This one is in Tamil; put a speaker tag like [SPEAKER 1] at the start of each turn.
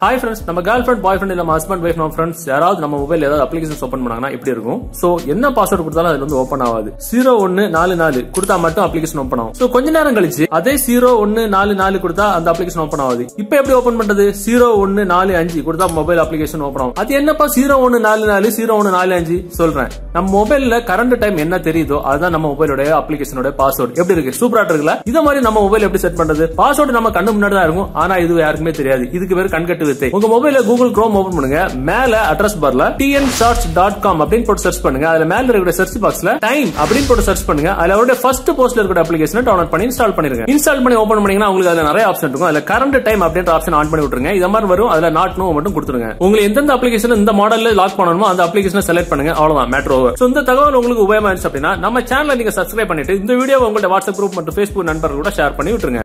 [SPEAKER 1] ஹாய் ஃப்ரெண்ட்ஸ் நம்ம கேர்ள் ஃபிரண்ட் பாய் ஃப்ரெண்ட் நம்ம ஹஸ்பண்ட் வைஃப் நம்ம ஃப்ரெண்ட்ஸ் யாராவது நம்ம மொபைல் ஏதாவது அப்ளிகேஷன்ஸ் ஓப்பன் பண்ணாங்கன்னா எப்படி இருக்கும் சோ என்ன பாஸ்வேர்டு கொடுத்தாலும் அதுல வந்து ஓப்பன் ஆகாது ஜீரோ ஒன்னு நாலு நாலு கொடுத்தா மட்டும் அப்ளிகேஷன் ஓப்பன் ஆகும் சோ கொஞ்ச நேரம் கழிச்சு அதே ஜீரோ ஒன்னு நாலு நாலு கொடுத்தா அந்த அப்ளிகேஷன் ஓப்பன் ஆகுது இப்போ எப்படி ஓப்பன் பண்றது ஜீரோ ஒன்னு நாலு அஞ்சு கொடுத்தா மொபைல் அப்ளிகேஷன் ஓப்பன் ஆகும் அது என்னப்பா ஜீரோ ஒன்னு நாலு நாலு ஜீரோ ஒன்னு நாலு அஞ்சு சொல்றேன் நம்ம மொபைல்ல கரண்ட் டைம் என்ன தெரியுதோ அதுதான் நம்ம மொபைலோட அப்ளிகேஷனோட பாஸ்வேர்டு எப்படி இருக்கு சூப்பரா இருக்குல்ல இத மாதிரி நம்ம மொபைல் எப்படி செட் பண்றது பாஸ்வேர்டு நம்ம கண்ணு முன்னாடி தான் இருக்கும் ஆனா இது யாருக்குமே தெரியாது இதுக்கு பேர் கண்கட்டு வித்தை உங்க மொபைல கூகுள் குரோம் ஓபன் பண்ணுங்க மேல அட்ரஸ் பார்ல டிஎன் ஷார்ட்ஸ் டாட் காம் அப்படின்னு போட்டு சர்ச் பண்ணுங்க அதுல மேல இருக்கிற சர்ச் பாக்ஸ்ல டைம் அப்படின்னு போட்டு சர்ச் பண்ணுங்க அதுல அவருடைய ஃபர்ஸ்ட் போஸ்ட்ல இருக்கிற அப்ளிகேஷனை டவுன்லோட் பண்ணி இன்ஸ்டால் பண்ணிருங்க இன்ஸ்டால் பண்ணி ஓபன் பண்ணீங்கன்னா உங்களுக்கு அதுல நிறைய ஆப்ஷன் இருக்கும் அதுல கரண்ட் டைம் அப்படின்ற ஆப்ஷன் ஆன் பண்ணி விட்டுருங்க இத மாதிரி வரும் அதுல நாட் நோ மட்டும் கொடுத்துருங்க உங்களுக்கு எந்தெந்த அப்ளிகேஷன் இந்த மாடல்ல லாக் பண்ணணுமோ அந்த அப்ளிகேஷனை செலக்ட் பண்ணுங்க அவ்வளவுதான் மேட்ரோ சோ இந்த தகவல் உங்களுக்கு உபயோகமா இருந்துச்சு அப்படின்னா நம்ம சேனலை நீங்க சப்ஸ்கிரைப் பண்ணிட்டு இந்த வீடியோ உங்களோட வாட்ஸ்அப் குரூப் மற்றும் Facebook நண்பர்கள் கூட ஷேர் பண்ணி விட்டுருங்க